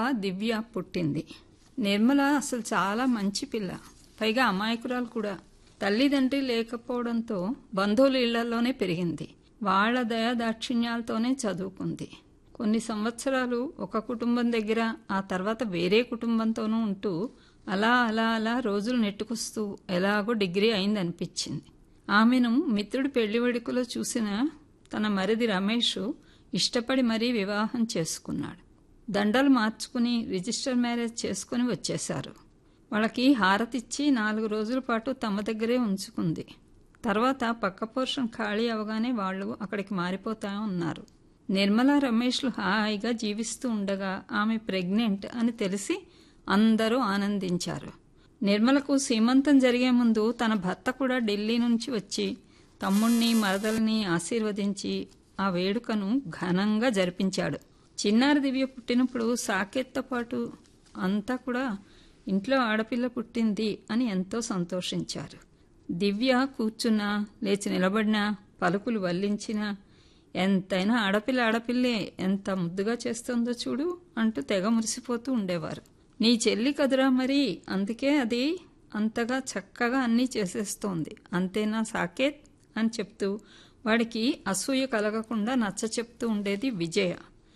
దివ్య పుట్టింది నిర్మల అసలు చాలా మంచి పిల్ల పైగా అమాయకురాలు కూడా తల్లిదండ్రి లేకపోవడంతో బంధువుల ఇళ్లలోనే పెరిగింది వాళ్ల దయా దాక్షిణ్యాలతోనే చదువుకుంది కొన్ని సంవత్సరాలు ఒక కుటుంబం దగ్గర ఆ తర్వాత వేరే కుటుంబంతోనూ ఉంటూ అలా అలా అలా రోజులు నెట్టుకొస్తూ ఎలాగో డిగ్రీ అయిందనిపించింది ఆమెను మిత్రుడి పెళ్లి వేడుకలో చూసిన తన మరిది రమేష్ ఇష్టపడి మరీ వివాహం చేసుకున్నాడు దండలు మార్చుకుని రిజిస్టర్ మ్యారేజ్ చేసుకుని వచ్చేశారు వాళ్ళకి హారతిచ్చి నాలుగు రోజుల పాటు తమ దగ్గరే ఉంచుకుంది తర్వాత పక్క పోర్షన్ ఖాళీ అవగానే వాళ్ళు అక్కడికి మారిపోతా ఉన్నారు నిర్మల రమేష్లు హాయిగా జీవిస్తూ ఉండగా ఆమె ప్రెగ్నెంట్ అని తెలిసి అందరూ ఆనందించారు నిర్మలకు సీమంతం జరిగే ముందు తన భర్త కూడా ఢిల్లీ నుంచి వచ్చి తమ్ముణ్ణి మరదల్ని ఆశీర్వదించి ఆ వేడుకను ఘనంగా జరిపించాడు చిన్నారి దివ్య పుట్టినప్పుడు సాకేత్తో పాటు అంతా కూడా ఇంట్లో ఆడపిల్ల పుట్టింది అని ఎంతో సంతోషించారు దివ్య కూర్చున్నా లేచి నిలబడినా పలుకులు వల్లించినా ఎంతైనా ఆడపిల్ల ఆడపిల్లే ఎంత ముద్దుగా చేస్తుందో చూడు అంటూ తెగ మురిసిపోతూ ఉండేవారు నీ చెల్లి కదురా మరి అందుకే అది అంతగా చక్కగా అన్నీ చేసేస్తోంది అంతేనా సాకేత్ అని చెప్తూ వాడికి అసూయ కలగకుండా నచ్చ చెప్తూ ఉండేది విజయ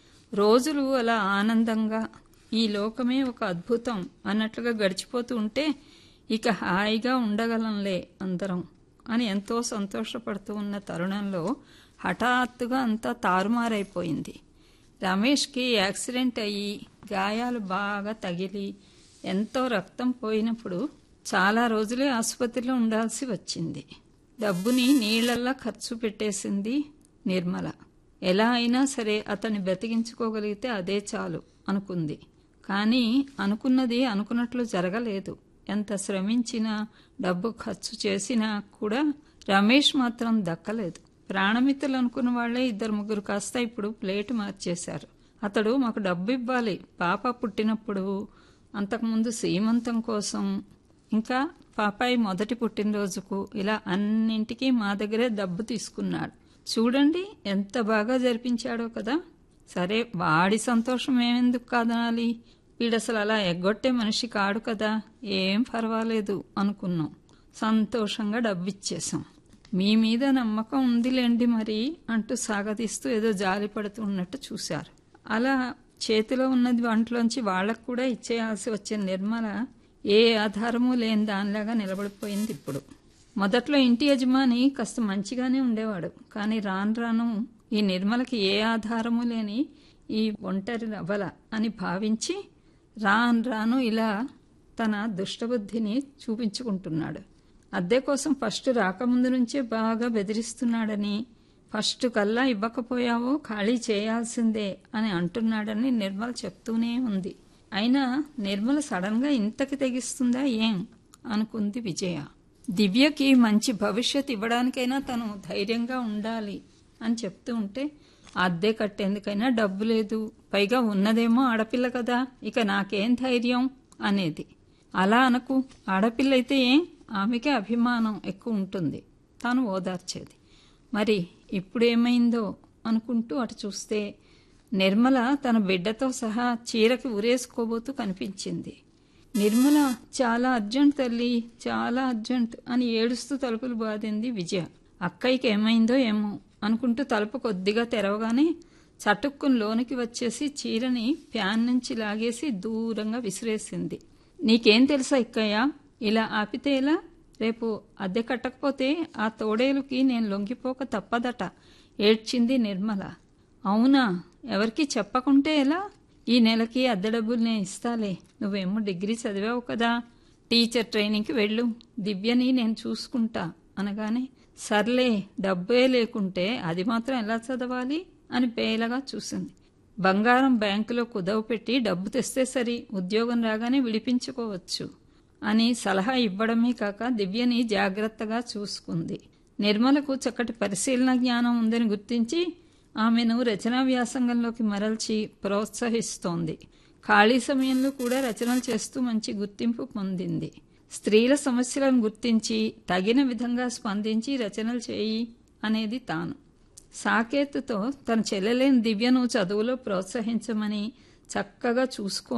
రోజులు అలా ఆనందంగా ఈ లోకమే ఒక అద్భుతం అన్నట్లుగా గడిచిపోతూ ఉంటే ఇక హాయిగా ఉండగలంలే అందరం అని ఎంతో సంతోషపడుతూ ఉన్న తరుణంలో హఠాత్తుగా అంతా తారుమారైపోయింది రమేష్కి యాక్సిడెంట్ అయ్యి గాయాలు బాగా తగిలి ఎంతో రక్తం పోయినప్పుడు చాలా రోజులే ఆసుపత్రిలో ఉండాల్సి వచ్చింది డబ్బుని నీళ్లల్లా ఖర్చు పెట్టేసింది నిర్మల ఎలా అయినా సరే అతన్ని బ్రతికించుకోగలిగితే అదే చాలు అనుకుంది కానీ అనుకున్నది అనుకున్నట్లు జరగలేదు ఎంత శ్రమించినా డబ్బు ఖర్చు చేసినా కూడా రమేష్ మాత్రం దక్కలేదు ప్రాణమిత్రులు అనుకున్న వాళ్లే ఇద్దరు ముగ్గురు కాస్త ఇప్పుడు ప్లేట్ మార్చేశారు అతడు మాకు డబ్బు ఇవ్వాలి పాప పుట్టినప్పుడు అంతకుముందు సీమంతం కోసం ఇంకా పాపాయి మొదటి పుట్టినరోజుకు ఇలా అన్నింటికీ మా దగ్గరే డబ్బు తీసుకున్నాడు చూడండి ఎంత బాగా జరిపించాడో కదా సరే వాడి సంతోషం ఏమెందుకు కాదనాలి వీడసలు అలా ఎగ్గొట్టే మనిషి కాడు కదా ఏం పర్వాలేదు అనుకున్నాం సంతోషంగా డబ్బిచ్చేసాం మీ మీద నమ్మకం ఉందిలేండి మరి అంటూ సాగతీస్తూ ఏదో జాలి పడుతున్నట్టు చూశారు అలా చేతిలో ఉన్నది వంటలోంచి వాళ్ళకు కూడా ఇచ్చేయాల్సి వచ్చిన నిర్మల ఏ ఆధారము లేని దానిలాగా నిలబడిపోయింది ఇప్పుడు మొదట్లో ఇంటి యజమాని కాస్త మంచిగానే ఉండేవాడు కానీ రాను రాను ఈ నిర్మలకి ఏ ఆధారము లేని ఈ ఒంటరి రవల అని భావించి రాను రాను ఇలా తన దుష్టబుద్ధిని చూపించుకుంటున్నాడు అద్దె కోసం ఫస్ట్ రాకముందు నుంచే బాగా బెదిరిస్తున్నాడని ఫస్ట్ కల్లా ఇవ్వకపోయావో ఖాళీ చేయాల్సిందే అని అంటున్నాడని నిర్మల చెప్తూనే ఉంది అయినా నిర్మల సడన్గా ఇంతకి తెగిస్తుందా ఏం అనుకుంది విజయ దివ్యకి మంచి భవిష్యత్ ఇవ్వడానికైనా తను ధైర్యంగా ఉండాలి అని చెప్తూ ఉంటే అద్దె కట్టేందుకైనా డబ్బు లేదు పైగా ఉన్నదేమో ఆడపిల్ల కదా ఇక నాకేం ధైర్యం అనేది అలా అనకు ఆడపిల్ల అయితే ఏం ఆమెకే అభిమానం ఎక్కువ ఉంటుంది తాను ఓదార్చేది మరి ఇప్పుడేమైందో అనుకుంటూ అటు చూస్తే నిర్మల తన బిడ్డతో సహా చీరకి ఉరేసుకోబోతూ కనిపించింది నిర్మల చాలా అర్జెంట్ తల్లి చాలా అర్జెంట్ అని ఏడుస్తూ తలుపులు బాధింది విజయ అక్కయ్యకి ఏమైందో ఏమో అనుకుంటూ తలుపు కొద్దిగా తెరవగానే చటుక్కుని లోనికి వచ్చేసి చీరని ఫ్యాన్ నుంచి లాగేసి దూరంగా విసిరేసింది నీకేం తెలుసా ఇక్కయ్య ఇలా ఆపితే ఎలా రేపు అద్దె కట్టకపోతే ఆ తోడేలుకి నేను లొంగిపోక తప్పదట ఏడ్చింది నిర్మల అవునా ఎవరికి చెప్పకుంటే ఎలా ఈ నెలకి అద్దె డబ్బులు నేను ఇస్తాలే నువ్వేమో డిగ్రీ చదివావు కదా టీచర్ ట్రైనింగ్కి వెళ్ళు దివ్యని నేను చూసుకుంటా అనగానే సర్లే డబ్బే లేకుంటే అది మాత్రం ఎలా చదవాలి అని పేలగా చూసింది బంగారం బ్యాంకులో కుదవ పెట్టి డబ్బు తెస్తే సరి ఉద్యోగం రాగానే విడిపించుకోవచ్చు అని సలహా ఇవ్వడమే కాక దివ్యని జాగ్రత్తగా చూసుకుంది నిర్మలకు చక్కటి పరిశీలన జ్ఞానం ఉందని గుర్తించి ఆమెను రచనా వ్యాసంగంలోకి మరల్చి ప్రోత్సహిస్తోంది ఖాళీ సమయంలో కూడా రచనలు చేస్తూ మంచి గుర్తింపు పొందింది స్త్రీల సమస్యలను గుర్తించి తగిన విధంగా స్పందించి రచనలు చేయి అనేది తాను సాకేత్తో తన చెల్లెలేని దివ్యను చదువులో ప్రోత్సహించమని చక్కగా చూసుకో